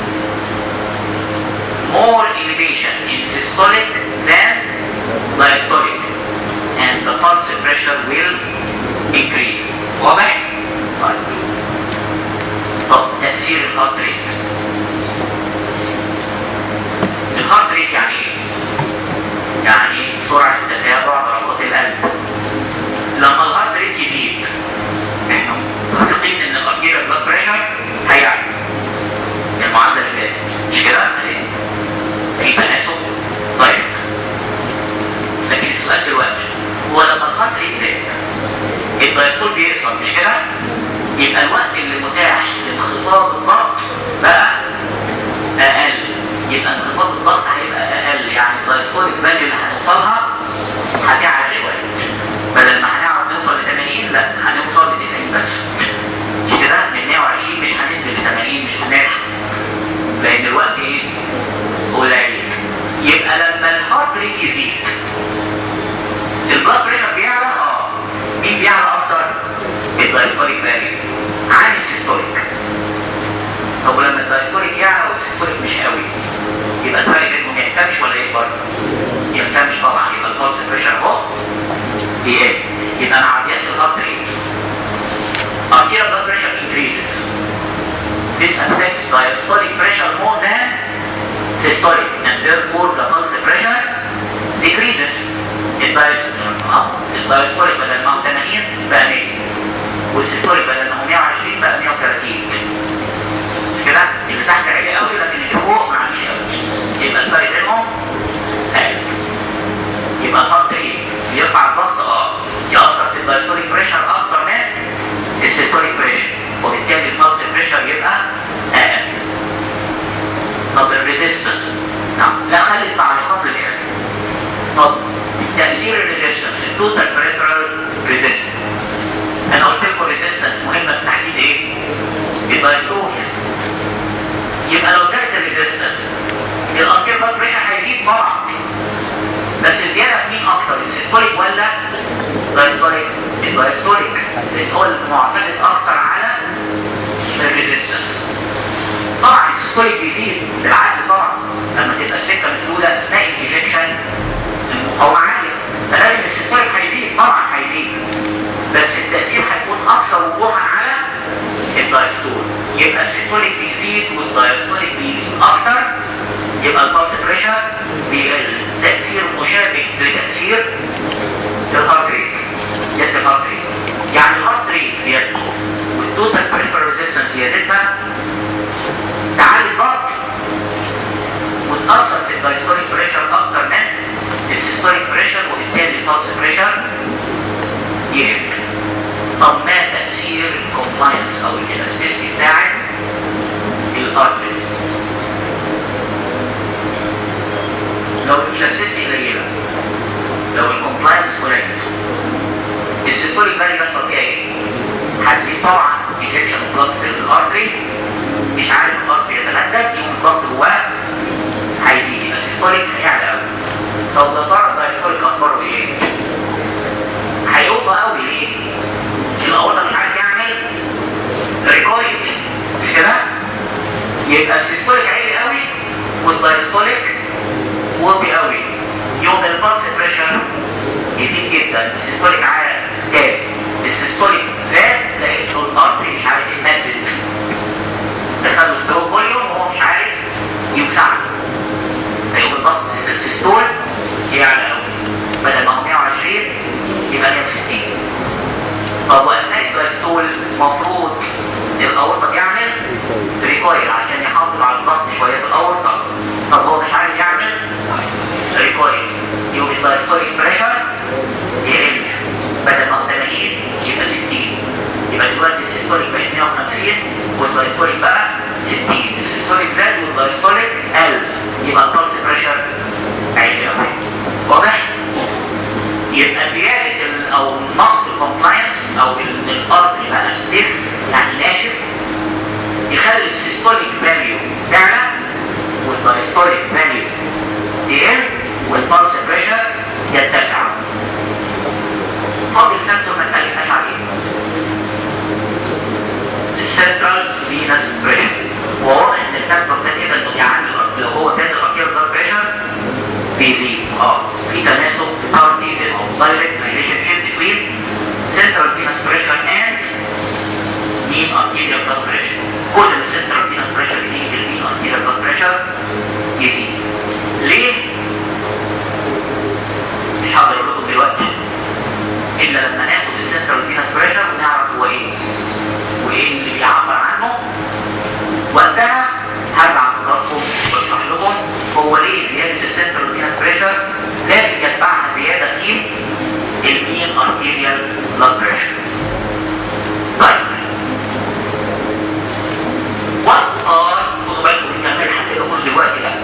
more elevation in systolic than diastolic and the pulse pressure will increase واضح؟ طيب طب تأثير الهارت ريت الهارت ريت يعني ايه؟ يعني سرعة تتابع ضربات القلب لما الهارت ريت يزيد احنا متفقين ان الارتيريال بلاد بريشر هيعلى المعادلة اللي فاتت مش كده؟ في تناسب طيب لكن السؤال دلوقتي هو لما الهارت ريت زاد الدايستول بيحصل مش كده؟ يبقى الوقت اللي متاح لانخفاض الضغط بقى اقل يبقى انخفاض الضغط هيبقى اقل يعني الدايستوليك فاليو اللي هنوصلها هتعلى شويه بدل ما هنعرف نوصل ل 80 لا هنوصل ل 90 بس مش كده من 120 مش هننزل ل 80 مش هنلحق لان الوقت ايه؟ قليل يبقى لما الهارت ريت يزيد البلاد بريشر بيعلى اه مين بيعلى اكتر؟ الدايستوليك فاليو عن السيستوليك طب ولما الدايستوليك يعلى والسيستوليك مش قوي يبقى الفرق بينهم ينكمش ولا يكبر؟ ينكمش طبعا يبقى البلس بريشر اهو يقل يبقى مع زياده الهارت ريت arterial blood pressure increased this affects diastolic pressure more than systolic and therefore the pulse pressure decreases الدايستوليك بدل ما هو 80 بقى 100 والسيستوليك بدل ما هو 120 بقى 130 مش كده؟ اللي تحت عالي قوي لكن اللي فوق معليش قوي يبقى الفرق بينهم قل يبقى الهارت ايه؟ يرفع الضغط اه يأثر في الدايستوليك بريشر اكتر من السيستوليك بريشر وبالتالي البلس بريشر يبقى اقل طب الريزيستنس نعم لا خلي التعليقات للاخر طب تأثير الريزيستنس التوتال بريفرال ريزيستنس انا قلت لكم ريزيستنس مهمه في تحديد ايه؟ الدايستول يبقى لو زادت الريزيستنس الانتير بلاد بريشر هيزيد طبعا بس الزياده في مين اكتر السيستوليك ولا الدايستوليك؟ الدايستوليك لان هو المعتمد اكتر على الريزيستنس طبعا السيستوليك بيزيد بالعكس طبعا لما تبقى السكه مسدوده اثناء الايجكشن المقاومه عاليه فلازم السيستوليك هيزيد طبعا هيزيد بس التأثير هيكون أكثر وضوحا على الدايستول يبقى السيستوليك بيزيد والدايستوليك بيزيد أكتر يبقى البلس بريشر بيقل تأثير مشابه لتأثير الهارت ريت زيادة الهارت ريت يعني الهارت ريت زيادته والتوتال بريفر ريزيستنس زيادتها تعلي الضغط وتأثر في الدايستوليك بريشر أكتر من السيستوليك بريشر وبالتالي البلس بريشر يقل طب ما تأثير الكومبلاينس أو الإلاستيستي بتاعت الأرتريز لو الإلاستيستي قليلة لو الكومبلاينس قليل السيستوليك فالي بيحصل فيها ايه؟ هتزيد طبعا انجكشن بلاد في الارتري مش عارف الارتري يتمدد يقوم الضغط جواه هيزيد يبقى السيستوليك هيعلى قوي طب ده ترى الدايستوليك اخباره ايه؟ هيوطى قوي ليه؟ الاورطه مش عارف يعمل ريكويل مش كده؟ يبقى السيستوليك عالي قوي والدايستوليك واطي قوي يوم البلس بريشر يزيد جدا السيستوليك عالي زاد السيستوليك زاد لقيته الارضي مش عارف يتمدد دخله ستروك فوليوم وهو مش عارف يوسعه فيقوم الضغط السيستول يعلى قوي بدل ما هو 120 يبقى 160 طب واثناء الدايستول المفروض والدايستوليك بريشر يقل بدل ما هو 80 يبقى 60 يبقى دلوقتي السيستوليك بقت 150 والدايستوليك بقى 60 السيستوليك زاد والدايستوليك قل يبقى البلس بريشر عالي قوي واضح؟ يبقى زيادة ال- أو نقص الكومبلاينس أو ال- الأرض يبقى ستيف يعني ناشف يخلي السيستوليك فاليو تعلى والدايستوليك فاليو يقل والبلس بريشر يتسع فاضل فاكتور ما اتكلمناش عليه السنترال فينس بريشر وواضح ان الفاكتور ده كده انه بيعلي الأرض. لو هو زاد الارتير بلاد بريشر بيزيد اه في تناسب طردي بينهم دايركت ريليشن شيب بين سنترال فينس بريشر اند مين ارتيريال بلاد بريشر كل السنترال فينس بريشر يزيد المين ارتيريال بلاد بريشر يزيد ليه؟ مش هقدر اقول لكم دلوقتي الا لما ناخد السنترال فينس بريشر ونعرف هو ايه وايه اللي بيعبر عنه وقتها هرجع لحضراتكم واشرح لكم هو ليه زياده السنترال فينس بريشر لازم يتبعها زياده في المين ارتيريال بلاد بريشر طيب وات ار خدوا بالكم نكمل هتلاقوا دلوقتي لا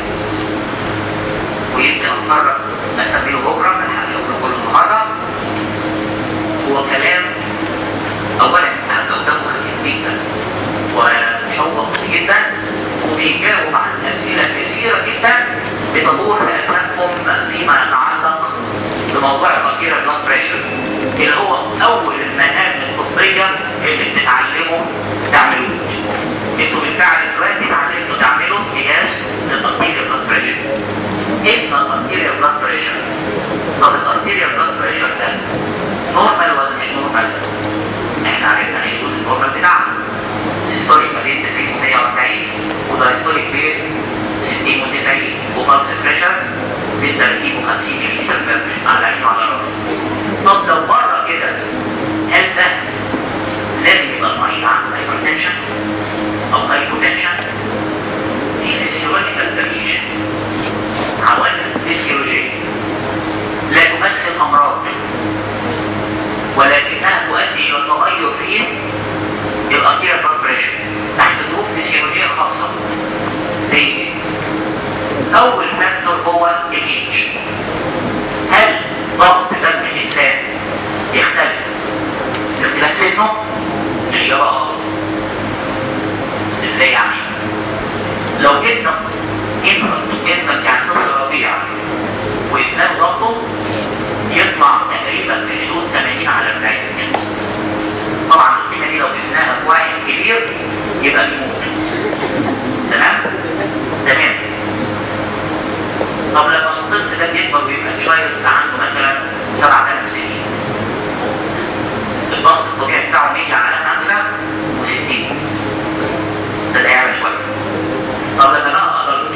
ويمكن اتفرج نكمله بكره من هتلاقوا كل النهارده هو كلام اولا حتى قدامه خفيف جدا ومشوق جدا وبيجاوب عن اسئله كثيره جدا بتدور في اذهانكم فيما يتعلق بموضوع الارتيريال بلاد بريشر اللي هو اول المهام الطبيه اللي بتتعلموا تعملوه انتوا بالفعل دلوقتي اتعلمتوا تعملوا قياس للارتيريال بلاد بريشر اسم الارتيريال بلاد بريشر طب الارتيريال بلاد بريشر ده نورمال ولا مش نورمال؟ احنا عرفنا ايه يكون النورمال بتاعنا سيستوليك ما بين 90 و 140 ودايستوليك بين 60 و 90 وبلس بريشر بين 30 و 50 ملم على العين وعلى الراس طب لو بره كده هل ده لازم يبقى المريض عنده هايبرتنشن او هايبوتنشن دي فيسيولوجيكال فاريشن عوامل فيسيولوجيه لا تمثل امراض ولكنها تؤدي الى تغير في الارتيريال بلاد بريشر تحت ظروف فيسيولوجيه خاصه زي ايه؟ اول فاكتور هو الايدج هل ضغط دم الانسان يختلف باختلاف سنه؟ الاجابه اه ازاي يعني؟ لو جبنا انفنت انفنت يعني طفل رضيع واسنان ضغطه يطلع تقريبا في حدود 80 على 40 طبعا القيمه دي لو قسناها في واحد كبير يبقى بيموت تمام؟ تمام طب لما الطفل ده بيكبر ويبقى شويه عنده مثلا سبع ثمان سنين الضغط الطبيعي بتاعه 100 على 65 ده ده يعلى شويه طب لما بقى اقدر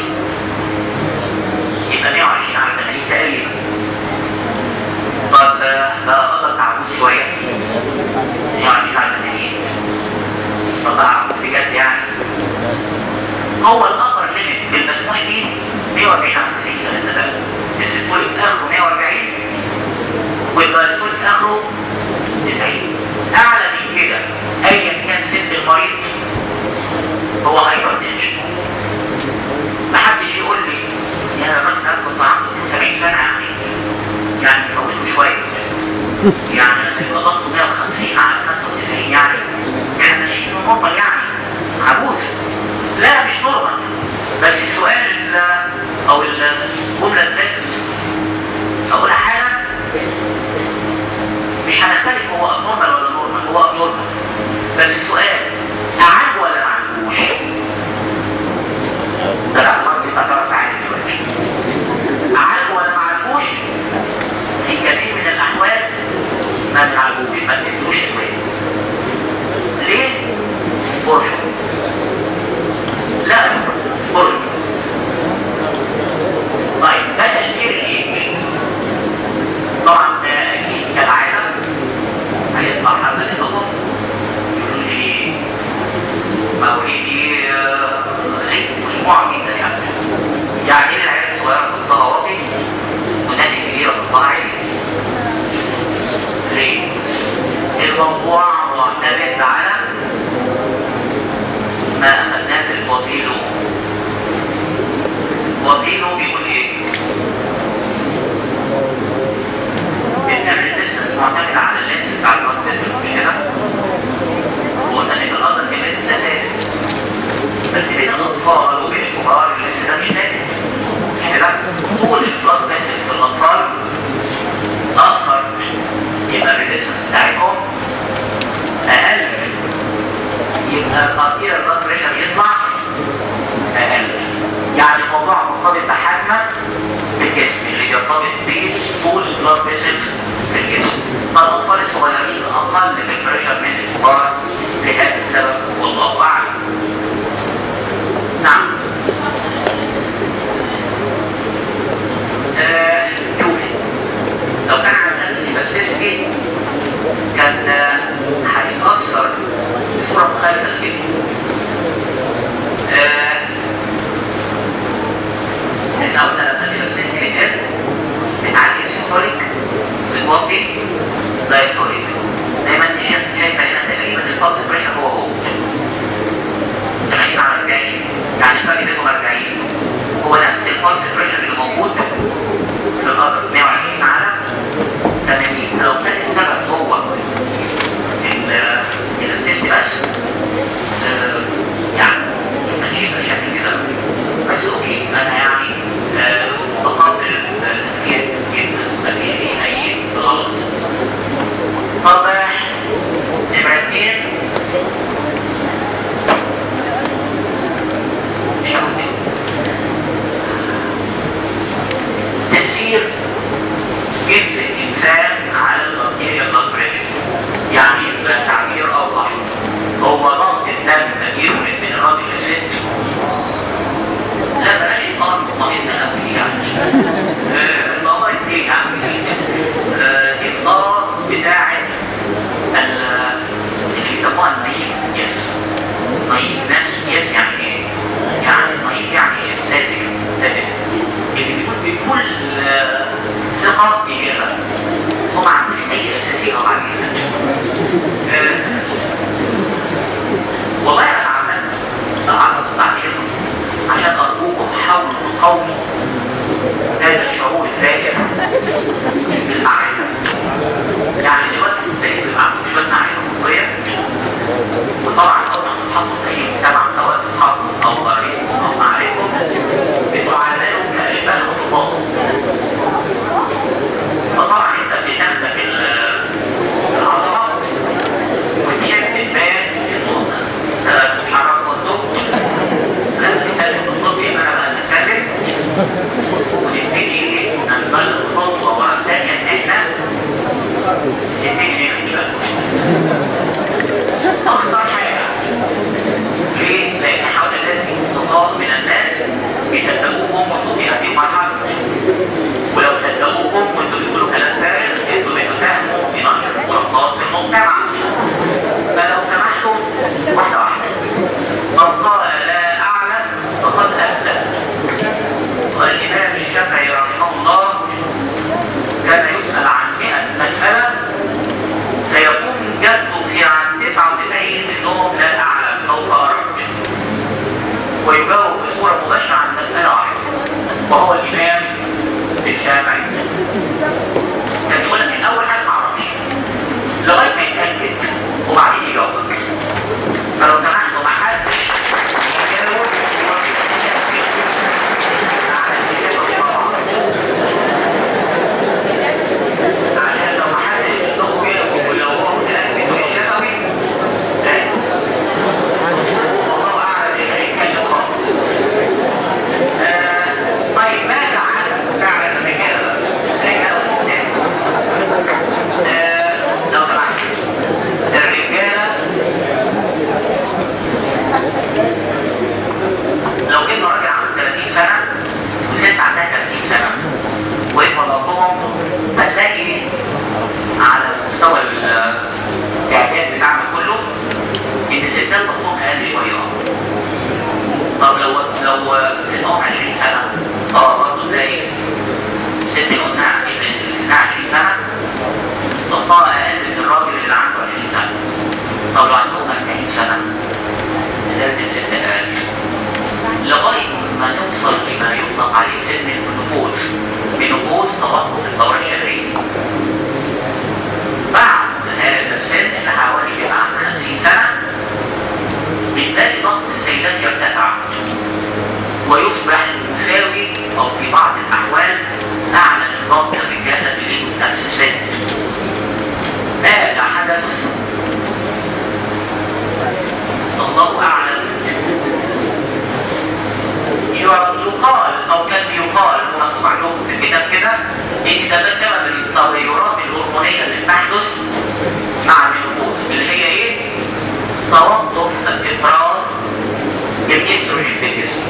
يبقى 120 على 80 تقريبا طب بقى اقدر تعبوز شويه 120 على 80 طب تعبوز بجد يعني هو الأقر ليميت بالمسموح به 140 على 90 ثلاثة ده السيستوليك اخره 140 والدايستوليك اخره 90 اعلى من كده ايا كان سن المريض هو هايبرتنشن محدش يقول لي يا الراجل ده كنت عنده 70 سنه يعني يعني فوته شويه يعني يبقى ضغطه 150 على 95 يعني احنا ماشيين نورمال يعني عجوز لا مش نورمال بس السؤال ال- او الجمله اللي لازم اقولها حالا مش هنختلف هو نورمال ولا نورمال هو نورمال بس السؤال اعالجه ولا ما اعالجوش؟ ده لا برضه يبقى طرف عادي دلوقتي اعالجه ولا ما اعالجوش؟ في كثير من الاحوال ما بنعالجوش ما بندوش ادويه ليه؟ برشو لا برشو طيب ده تأثير الايدج طبعا ده اكيد كالعادة هيطلع حد منكم يقول لي ما هو لي ليه مشروع جدا يعني يعني ايه العيال الصغيرة في الطهواتي والناس الكبيرة في الطهر يمسك انسان على البكتيريا بلاد بريشر يعني بتعبير اوضح هو ضغط الدم يولد من الراجل للست لا بلاش يقارن بطريقه قوي يعني آه، الموضوع دي يعني آه، دي الضغط بتاعت ال- اللي بيسموها النايف يس نايف ناس يس يعني ايه؟ يعني نايف يعني ساذج ساذج اللي بيقول بكل آه، ثقة إجابة هو ما عندوش أي أساسية أو عقيدة آه، والله أنا عملت أعرف بعدين عشان أرجوكم حاولوا تقاوموا هذا الشعور الزائر بالمعرفة يعني دلوقتي ابتديت يبقى عندكم شوية معرفة مصرية وطبعا أول ما تتحطوا في أي مجتمع سواء أصحابكم أو قرايبكم أو معارفكم بتعاملوا كأشباه خطوات فطبعا أنت بتاخدك ال- العظمة وتحب الباب النقطة أنت مش عارف الطب لا تتكلم في الطب يبقى أنا بقى نتكلم ونبتدي ننطلق خطوة ورا الثانية إن إحنا نبتدي نخفي بقى أخطر حاجة ليه؟ لأن حوالي ذلك صفات من الناس بيصدقوكم وانتوا في هذه المرحلة ولو صدقوكم وانتوا بتقولوا كلام فارغ انتوا بتساهموا في نشر الخرافات في المجتمع فلو سمحتم واحدة واحدة من قال لا أعلم فقد أفتى والإمام الشافعي رحمه الله كان يسأل عن 100 مسألة فيقوم جده في عن 99 منهم لا أعلم سوف أرد ويجاوب بصورة مباشرة عن مسألة واحدة وهو الإمام الشافعي كان يقول لك الأول حاجة ما أعرفش لغاية ما يتأكد وبعدين يجاوبك فلو سمحتوا ما حدش يجاوب عشان لو ما حدش يطلبوا كده ولو هو متأكد من الشفوي والله أعلم مش هيتكلم خالص آه، طيب ماذا عن فعل الرجال الرجال والستات آه، لو سمحت الرجالة لو جبنا راجل عنده 30 سنة وست عندها 30 سنة وفضلتهم هتلاقي على مستوى ال- الاعداد بتاعنا كله ان الستات ضغطهم اقل شويه طب لو لو سنهم 20 سنه اه برضه زي الست اللي قلنا اللي سنها 20 سنه ضغطها اقل من الراجل اللي عنده 20 سنه طب لو عندهم 40 سنه زاد الست اقل لغايه ما نوصل لما يطلق عليه سن المنوبوز منوبوز توقف الدوره الشهريه بعد هذا السن اللي حوالي بيبقى عند 50 سنه بتلاقي ضغط السيدات يرتفع ويصبح مساوي او في بعض الاحوال اعلى من ضغط الرجاله اللي ليهم نفس السن ماذا حدث؟ الله اعلم يقال او كان يقال هو مكتوب عندكم في الكتاب كده ان ده بسبب التغيرات الهرمونيه اللي بتحدث مع المينوبوز اللي هي ايه؟ توقف افراز الاستروجين في الجسم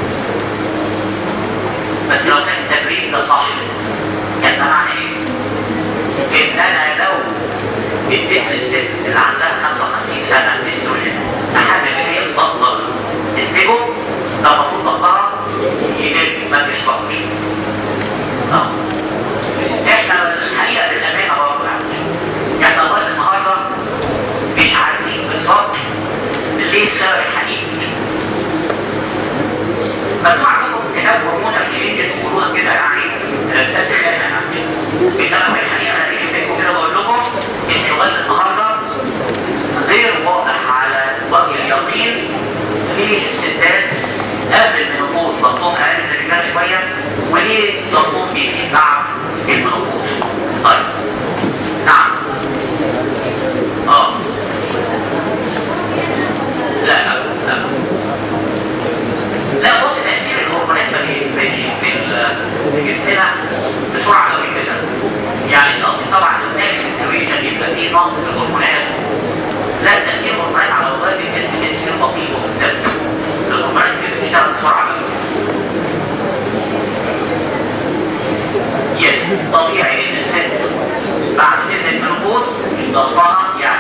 بس لو كان التبريد ده صح كان ده معناه ايه؟ ان انا لو اديت للست اللي عندها 55 سنه استروجين لحد اللي هي تبطل تنتجه ده المفروض ضغطها يقل ما بيحصلش. اه. احنا الحقيقه للامانه برضه يعني احنا لغايه النهارده مش عارفين بالظبط ليه السبب الحقيقي. مكتوب عندكم كتاب هرمون الشيء بيقولوها كده يعني سد خانه يعني. يعني قصدي طبعا النكست سيتويشن يبقى فيه نقص في الهرمونات لا تاثير الهرمونات على وظائف الجسم تاثير بطيء وممتد الهرمونات دي بتشتغل بسرعه يس طبيعي ان الست بعد سن المنوبوز ضغطها يعلى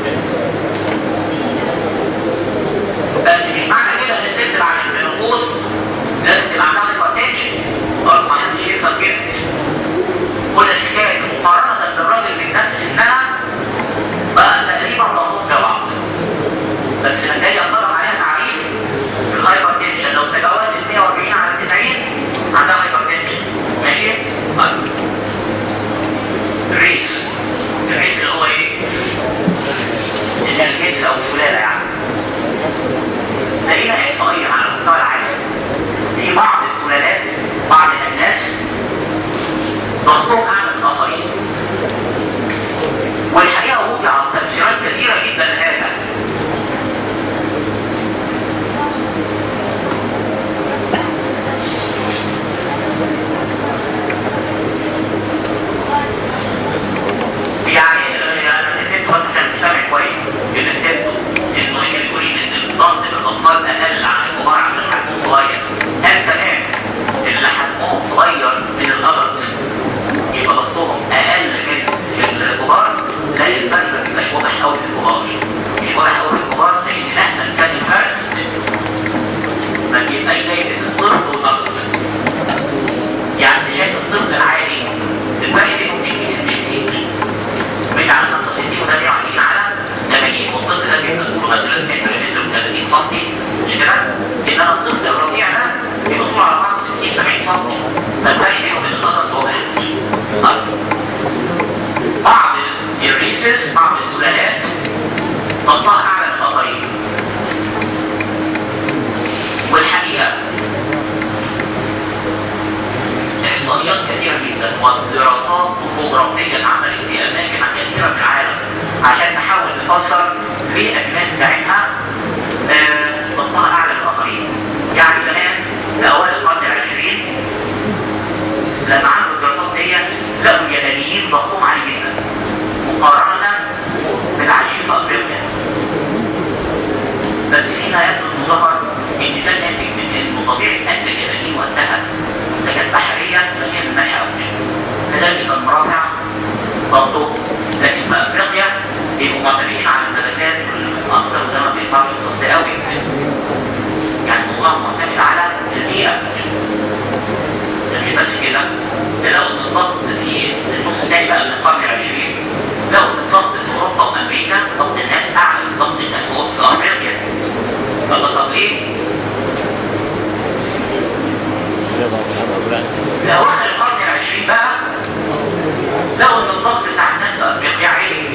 بس مش معنى كده ان الست بعد المنوبوز لازم تبقى عندها هايبرتنشن برضه ما حدش يفهم كده كل الحكايه مقارنه بالراجل من نفس سنها بقى تقريبا ضغطهم سوا بس لما اجي اطلق عليها تعريف الهايبرتنشن لو تجاوزت 140 على 90 عندها هايبرتنشن ماشي؟ طيب الريس الريس اللي هو ايه؟ اللي هي الجنس او السلاله يعني لقينا احصائيه على مستوى العالم في بعض السلالات بعض الناس ضغطهم اعلى من الاخرين والحقيقه وضع تفسيرات كثيره جدا لهذا يعني انا نسيت بس عشان مش سامع كويس اللي نسيته انه هي بتقول ان الضغط في الاطفال اقل عن الكبار عشان حجمهم صغير هل كمان اللي حجمهم صغير من الادلت يبقى ضغطهم اقل من الكبار لا الفرق ما بيبقاش واضح قوي في الكبار مش واضح قوي في الكبار لان مهما كان الفرق ما بيبقاش زي الطفل والادلت يعني شايف الطفل العادي الفرق بينهم كتير مش كتير بعيد عن 65 و 28 على 80 والطفل ده بيبقى طوله مثلا متر متر و30 سم مش كده؟ انما الطفل الرضيع ده بيبقى طوله على بعض 60 70 سم فالفرق بينهم وبين الغلط هو طيب بعض الريسز بعض السلالات ضغطها اعلى من الاخرين والحقيقه احصائيات كثيره جدا ودراسات جغرافيه اتعملت في اماكن كثيره في العالم عشان نحاول نفسر ليه الناس بتاعتها آه، ضغطها اعلى من الاخرين. يعني زمان في اوائل القرن العشرين لما عملوا الدراسات ديت لقوا اليابانيين ضغطهم عالي جدا مقارنه بالعايشين في افريقيا. بس هنا يبدو انه ظهر ان ده ناتج من انه طبيعه اكل اليابانيين وقتها كانت بحريه غير الملح قوي كذلك المرافع برضه لكن في افريقيا بيبقوا معتمدين على النباتات اكثر وده ما بينفعش الضغط قوي يعني الموضوع معتمد على البيئه ده مش بس كده ده لو الضغط في النص الثاني بقى من القرن العشرين لو الضغط في اوروبا وامريكا ضغط الناس اعلى من ضغط الناس في افريقيا طب طب ليه؟ لو احنا القرن العشرين بقى لو ان الضغط بتاع الناس في افريقيا عالي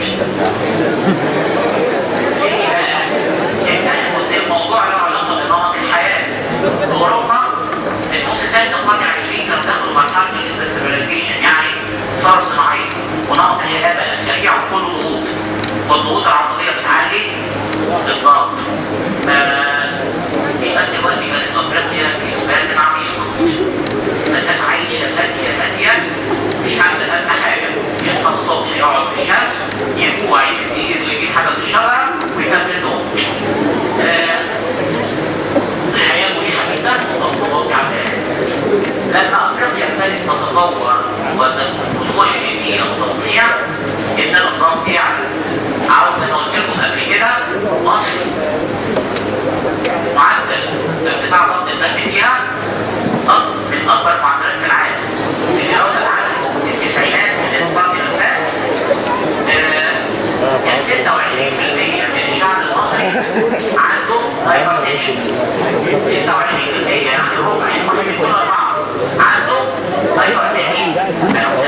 ليه بقى؟ لان الموضوع له علاقه بنمط الحياه في اوروبا في النص الثاني من القرن العشرين كانوا دخلوا مرحله الاندسترياليزيشن يعني صار صناعي ونمط الحياه بقى سريع وكله ضغوط والضغوط العصبيه بتعلي الضغط في نفس الوقت كانت افريقيا في سبات عميق الناس عايشه هاديه هاديه مش عامله اهم حاجه يصحى الصبح يقعد في الشمس يجوع يجيب يجيب حاجه في الشجره ويكمل نوم الحياه مريحه جدا وتطورات عمليه لما افريقيا ابتدت تتطور وتخش في بيئه وتصنيع ابتدى الضغط يعلى عاوز انا قلت لكم قبل كده مصر معدل ارتفاع ضغط الدم فيها من اكبر معدلات في العالم في دراسه العالم في التسعينات من القرن اللي فات كان 26% من الشعب المصري عنده هايبرتنشن 26% يعني ربع يعني واحد من كل اربعه عنده هايبرتنشن